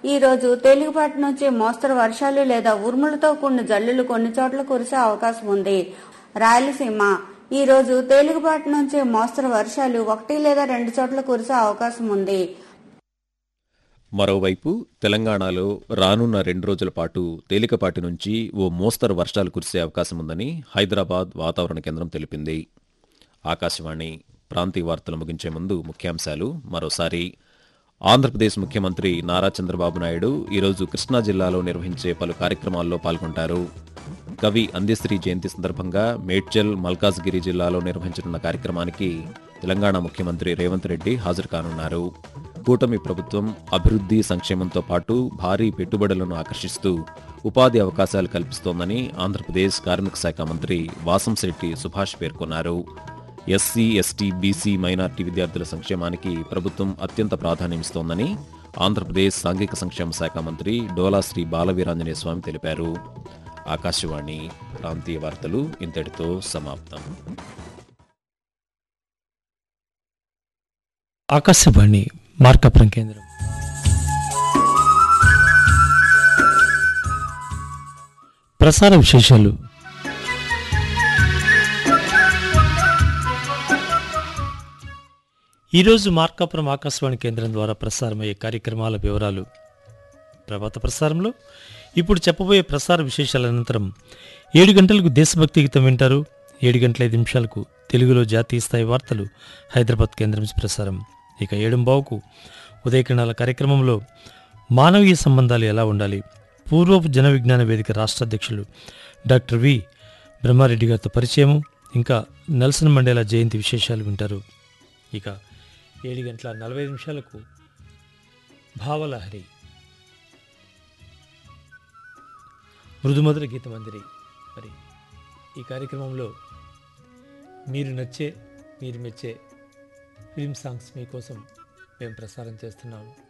ఈ రోజు తేలికపాటి నుంచి మోస్తరు వర్షాలు లేదా ఉరుములతో కూడిన జల్లులు కొన్ని చోట్ల కురిసే అవకాశం ఉంది రాయలసీమ ఈ రోజు తేలికపాటి నుంచి మోస్తరు వర్షాలు ఒకటి లేదా రెండు చోట్ల కురిసే అవకాశం ఉంది మరోవైపు తెలంగాణలో రానున్న రెండు రోజుల పాటు తేలికపాటి నుంచి ఓ మోస్తరు వర్షాలు కురిసే అవకాశం ఉందని హైదరాబాద్ వాతావరణ కేంద్రం తెలిపింది ఆకాశవాణి ప్రాంతీయ వార్తలు ముగించే ముందు ముఖ్యాంశాలు మరోసారి ఆంధ్రప్రదేశ్ ముఖ్యమంత్రి నారా చంద్రబాబు నాయుడు ఈరోజు కృష్ణా జిల్లాలో నిర్వహించే పలు కార్యక్రమాల్లో పాల్గొంటారు కవి అందశ్రీ జయంతి సందర్భంగా మేడ్చల్ మల్కాజ్గిరి జిల్లాలో నిర్వహించనున్న కార్యక్రమానికి తెలంగాణ ముఖ్యమంత్రి రేవంత్ రెడ్డి హాజరు కానున్నారు కూటమి ప్రభుత్వం అభివృద్ధి సంక్షేమంతో పాటు భారీ పెట్టుబడులను ఆకర్షిస్తూ ఉపాధి అవకాశాలు కల్పిస్తోందని ఆంధ్రప్రదేశ్ కార్మిక శాఖ మంత్రి వాసంశెట్టి సుభాష్ పేర్కొన్నారు ఎస్సీ ఎస్టీ బీసీ మైనార్టీ విద్యార్థుల సంక్షేమానికి ప్రభుత్వం అత్యంత ప్రాధాన్యమిస్తోందని ఆంధ్రప్రదేశ్ సాంఘిక సంక్షేమ శాఖ మంత్రి డోలా శ్రీ బాలవీరాంజనేయ స్వామి తెలిపారు ఆకాశవాణి ప్రాంతీయ వార్తలు ఇంతటితో సమాప్తం ఆకాశవాణి మార్కాపురం కేంద్రం ప్రసార విశేషాలు ఈరోజు మార్కాపురం ఆకాశవాణి కేంద్రం ద్వారా ప్రసారమయ్యే కార్యక్రమాల వివరాలు ప్రభాత ప్రసారంలో ఇప్పుడు చెప్పబోయే ప్రసార విశేషాల అనంతరం ఏడు గంటలకు దేశభక్తి గీతం వింటారు ఏడు గంటల ఐదు నిమిషాలకు తెలుగులో జాతీయ స్థాయి వార్తలు హైదరాబాద్ కేంద్రం నుంచి ప్రసారం ఇక ఏడుంబావుకు ఉదయకిరణాల కార్యక్రమంలో మానవీయ సంబంధాలు ఎలా ఉండాలి పూర్వపు జన విజ్ఞాన వేదిక రాష్ట్ర అధ్యక్షులు డాక్టర్ వి బ్రహ్మారెడ్డి గారితో పరిచయము ఇంకా నెల్సన్ మండేలా జయంతి విశేషాలు వింటారు ఇక ఏడు గంటల నలభై నిమిషాలకు భావలహరి మృదుమధుర గీత మందిరి మరి ఈ కార్యక్రమంలో మీరు నచ్చే మీరు మెచ్చే ఫిలిం సాంగ్స్ మీకోసం మేము ప్రసారం చేస్తున్నాము